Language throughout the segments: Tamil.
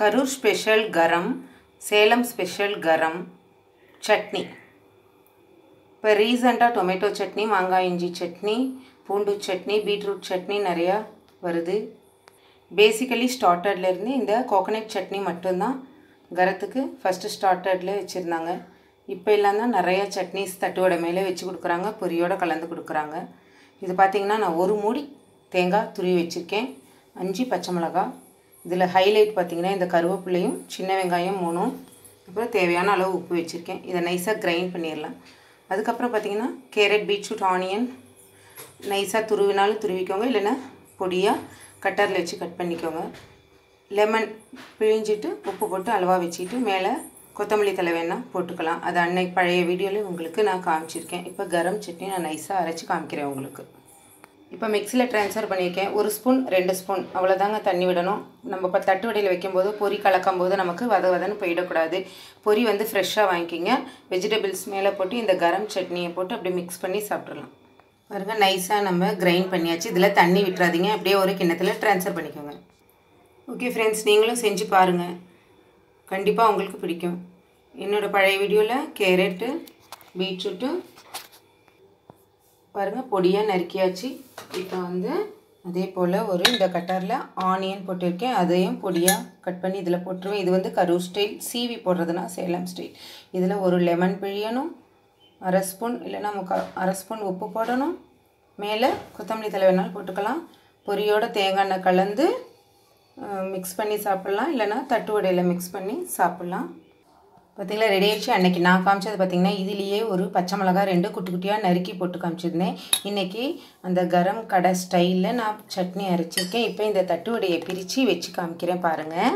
கரூர் ஸ்பெஷல் கரம் சேலம் ஸ்பெஷல் கரம் சட்னி இப்போ ரீசண்டாக டொமேட்டோ சட்னி மாங்காய் இஞ்சி சட்னி பூண்டு சட்னி பீட்ரூட் சட்னி நிறையா வருது பேசிக்கலி ஸ்டார்டர்லேருந்து இந்த கோகனட் சட்னி மட்டும்தான் கரத்துக்கு ஃபஸ்ட்டு ஸ்டார்டர்டில் வச்சுருந்தாங்க இப்போ எல்லாம் தான் நிறைய சட்னிஸ் தட்டுவோட மேலே வச்சு கொடுக்குறாங்க பொரியோடு கலந்து கொடுக்குறாங்க இது பார்த்திங்கன்னா நான் ஒரு மூடி தேங்காய் துருவி வச்சுருக்கேன் அஞ்சு பச்சை மிளகா இதில் ஹைலைட் பார்த்திங்கன்னா இந்த கருவேப்பிலையும் சின்ன வெங்காயம் மூணும் அப்புறம் தேவையான அளவு உப்பு வச்சுருக்கேன் இதை நைஸாக கிரைண்ட் பண்ணிடலாம் அதுக்கப்புறம் பார்த்திங்கன்னா கேரட் பீட்ரூட் ஆனியன் நைஸாக துருவினாலும் துருவிக்கோங்க இல்லைன்னா பொடியாக கட்டரில் வச்சு கட் பண்ணிக்கோங்க லெமன் பிழிஞ்சிட்டு உப்பு போட்டு அளவாக வச்சுட்டு மேலே கொத்தமல்லி தலை வேணால் போட்டுக்கலாம் அது அன்னைக்கு பழைய வீடியோவில் உங்களுக்கு நான் காமிச்சிருக்கேன் இப்போ கரம் சட்னி நான் நைஸாக அரைச்சி காமிக்கிறேன் உங்களுக்கு இப்போ மிக்சியில் ட்ரான்ஸ்ஃபர் பண்ணியிருக்கேன் ஒரு ஸ்பூன் ரெண்டு ஸ்பூன் அவ்வளோதாங்க தண்ணி விடணும் நம்ம இப்போ தட்டு வடையில் வைக்கும்போது பொரி கலக்கும் போது நமக்கு வத வதன்னு போயிடக்கூடாது பொரி வந்து ஃப்ரெஷ்ஷாக வாங்கிக்கிங்க வெஜிடபிள்ஸ் மேலே போட்டு இந்த கரம் சட்னியை போட்டு அப்படியே மிக்ஸ் பண்ணி சாப்பிட்றலாம் பாருங்கள் நைஸாக நம்ம கிரைண்ட் பண்ணியாச்சு இதில் தண்ணி விட்டுறாதீங்க அப்படியே ஒரு கிண்ணத்தில் ட்ரான்ஸ்ஃபர் பண்ணிக்கோங்க ஓகே ஃப்ரெண்ட்ஸ் நீங்களும் செஞ்சு பாருங்கள் கண்டிப்பாக உங்களுக்கு பிடிக்கும் என்னோடய பழைய வீடியோவில் கேரட்டு பீட்ரூட்டு பாருங்கள் பொடியாக நறுக்கியாச்சு இப்போ வந்து அதே போல் ஒரு இந்த கட்டரில் ஆனியன் போட்டிருக்கேன் அதையும் பொடியாக கட் பண்ணி இதில் போட்டுருவேன் இது வந்து கரூர் ஸ்டைல் சீவி போடுறதுனா சேலம் ஸ்டைல் இதில் ஒரு லெமன் பிழியணும் அரை ஸ்பூன் இல்லைன்னா முக்கா அரை ஸ்பூன் உப்பு போடணும் மேலே கொத்தமல்லி தலை வேணாலும் போட்டுக்கலாம் பொரியோட தேங்காய் எண்ணெய் கலந்து மிக்ஸ் பண்ணி சாப்பிட்லாம் இல்லைனா தட்டு வடையில் மிக்ஸ் பண்ணி சாப்பிட்லாம் பார்த்திங்களா ரெடி ஆகிடுச்சு அன்றைக்கி நான் காமிச்சது பார்த்திங்கன்னா இதுலேயே ஒரு பச்சை மிளகா ரெண்டு குட்டி குட்டியாக நறுக்கி போட்டு காமிச்சிருந்தேன் இன்றைக்கி அந்த கரம் கடை ஸ்டைலில் நான் சட்னி அரைச்சிருக்கேன் இப்போ இந்த தட்டு வடையை பிரித்து வச்சு காமிக்கிறேன் பாருங்கள்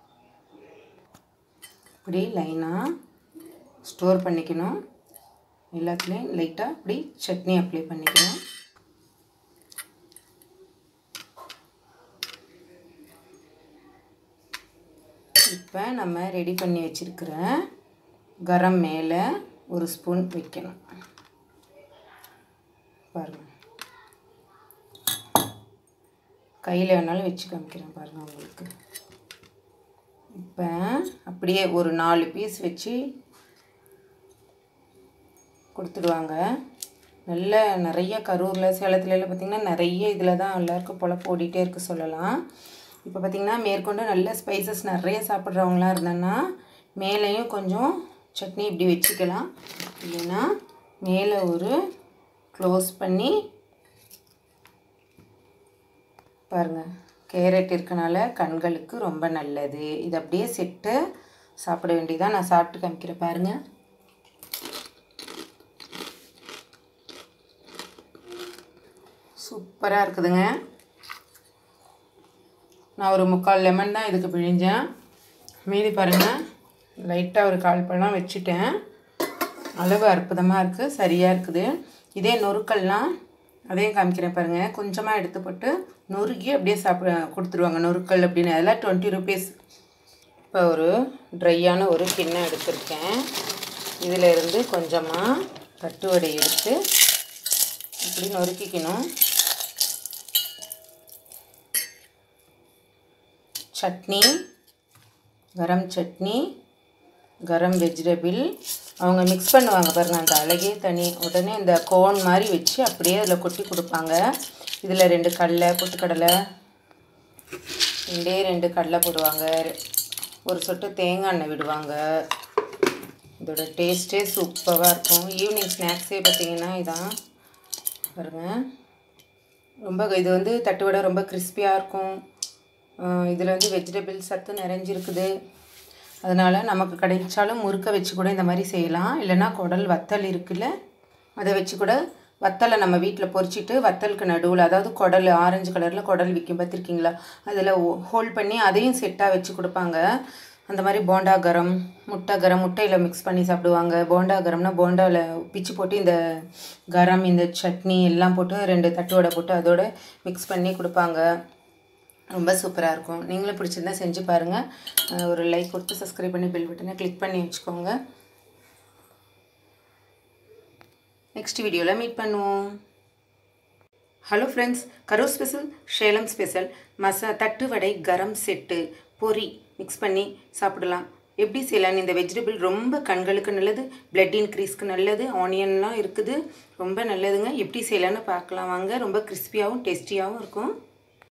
இப்படி லைனாக ஸ்டோர் பண்ணிக்கணும் எல்லாத்துலேயும் லைட்டாக இப்படி சட்னி அப்ளை பண்ணிக்கணும் இப்போ நம்ம ரெடி பண்ணி வச்சுருக்கிற கரம் மேலே ஒரு ஸ்பூன் வைக்கணும் பாருங்கள் கையில் வேணாலும் வச்சு காமிக்கிறேன் பாருங்கள் உங்களுக்கு இப்போ அப்படியே ஒரு நாலு பீஸ் வச்சு கொடுத்துடுவாங்க நல்ல நிறைய கரூரில் சேலத்துலலாம் பார்த்திங்கன்னா நிறைய இதில் தான் எல்லாருக்கும் பொழப்பு ஓடிட்டே இருக்க சொல்லலாம் இப்போ பார்த்திங்கன்னா மேற்கொண்டு நல்ல ஸ்பைசஸ் நிறைய சாப்பிட்றவங்களாம் இருந்தேன்னா மேலேயும் கொஞ்சம் சட்னி இப்படி வச்சுக்கலாம் இல்லைன்னா மேலே ஒரு க்ளோஸ் பண்ணி பாருங்கள் கேரட் இருக்கனால கண்களுக்கு ரொம்ப நல்லது இது அப்படியே செட்டு சாப்பிட வேண்டியதான் நான் சாப்பிட்டு காமிக்கிறேன் பாருங்கள் சூப்பராக இருக்குதுங்க நான் ஒரு முக்கால் லெமன் தான் இதுக்கு பிழிஞ்சேன் மீதி பாருங்கள் லைட்டாக ஒரு கால் பழம் வச்சுட்டேன் அளவு அற்புதமாக இருக்குது சரியாக இருக்குது இதே நொறுக்கல்லாம் அதையும் காமிக்கிறேன் பாருங்கள் கொஞ்சமாக எடுத்து போட்டு நொறுக்கி அப்படியே சாப்பிட கொடுத்துருவாங்க நொறுக்கல் அப்படின்னு அதெல்லாம் டுவெண்ட்டி ருபீஸ் இப்போ ஒரு ட்ரையான ஒரு கிண்ணம் எடுத்திருக்கேன் இதில் இருந்து கொஞ்சமாக தட்டு வடை எடுத்து இப்படி நொறுக்கிக்கணும் சட்னி கரம் சட்னி கரம் வெஜிடபிள் அவங்க மிக்ஸ் பண்ணுவாங்க பாருங்கள் அந்த அழகே தனி உடனே இந்த கோன் மாதிரி வச்சு அப்படியே அதில் கொட்டி கொடுப்பாங்க இதில் ரெண்டு கடலை பொட்டுக்கடலை ரெண்டே ரெண்டு கடலை போடுவாங்க ஒரு சொட்டு தேங்காய் எண்ணெய் விடுவாங்க இதோட டேஸ்ட்டே சூப்பராக இருக்கும் ஈவினிங் ஸ்நாக்ஸே பார்த்திங்கன்னா இதான் பாருங்கள் ரொம்ப இது வந்து தட்டு வடை ரொம்ப கிறிஸ்பியாக இருக்கும் இதில் வந்து வெஜிடபிள் சத்து நிறைஞ்சிருக்குது அதனால் நமக்கு கிடைச்சாலும் முறுக்க வச்சு கூட இந்த மாதிரி செய்யலாம் இல்லைனா குடல் வத்தல் இருக்குல்ல அதை வச்சு கூட வத்தலை நம்ம வீட்டில் பொரிச்சிட்டு வத்தலுக்கு நடுவில் அதாவது குடல் ஆரஞ்சு கலரில் குடல் விற்கும் பார்த்துருக்கீங்களா அதில் ஹோல்ட் பண்ணி அதையும் செட்டாக வச்சு கொடுப்பாங்க அந்த மாதிரி போண்டா கரம் முட்டை கரம் முட்டையில் மிக்ஸ் பண்ணி சாப்பிடுவாங்க போண்டா கரம்னா போண்டாவில் பிச்சு போட்டு இந்த கரம் இந்த சட்னி எல்லாம் போட்டு ரெண்டு தட்டு வடை போட்டு அதோட மிக்ஸ் பண்ணி கொடுப்பாங்க ரொம்ப சூப்பராக இருக்கும் நீங்களும் பிடிச்சிருந்தா செஞ்சு பாருங்கள் ஒரு லைக் கொடுத்து சப்ஸ்கிரைப் பண்ணி பெல் பட்டனை கிளிக் பண்ணி வச்சுக்கோங்க நெக்ஸ்ட் வீடியோவில் மீட் பண்ணுவோம் hello friends Karur special Salem special மசா தட்டு வடை கரம் செட்டு பொரி மிக்ஸ் மிக்ஸ் பண்ணி சாப்பிடலாம் எப்படி செய்யலான்னு இந்த வெஜிடபிள் ரொம்ப கண்களுக்கு நல்லது பிளட் இன்க்ரீஸ்க்கு நல்லது ஆனியன்லாம் இருக்குது ரொம்ப நல்லதுங்க எப்படி செய்யலான்னு பார்க்கலாம் வாங்க ரொம்ப கிறிஸ்பியாகவும் டேஸ்டியாகவும் இருக்கும்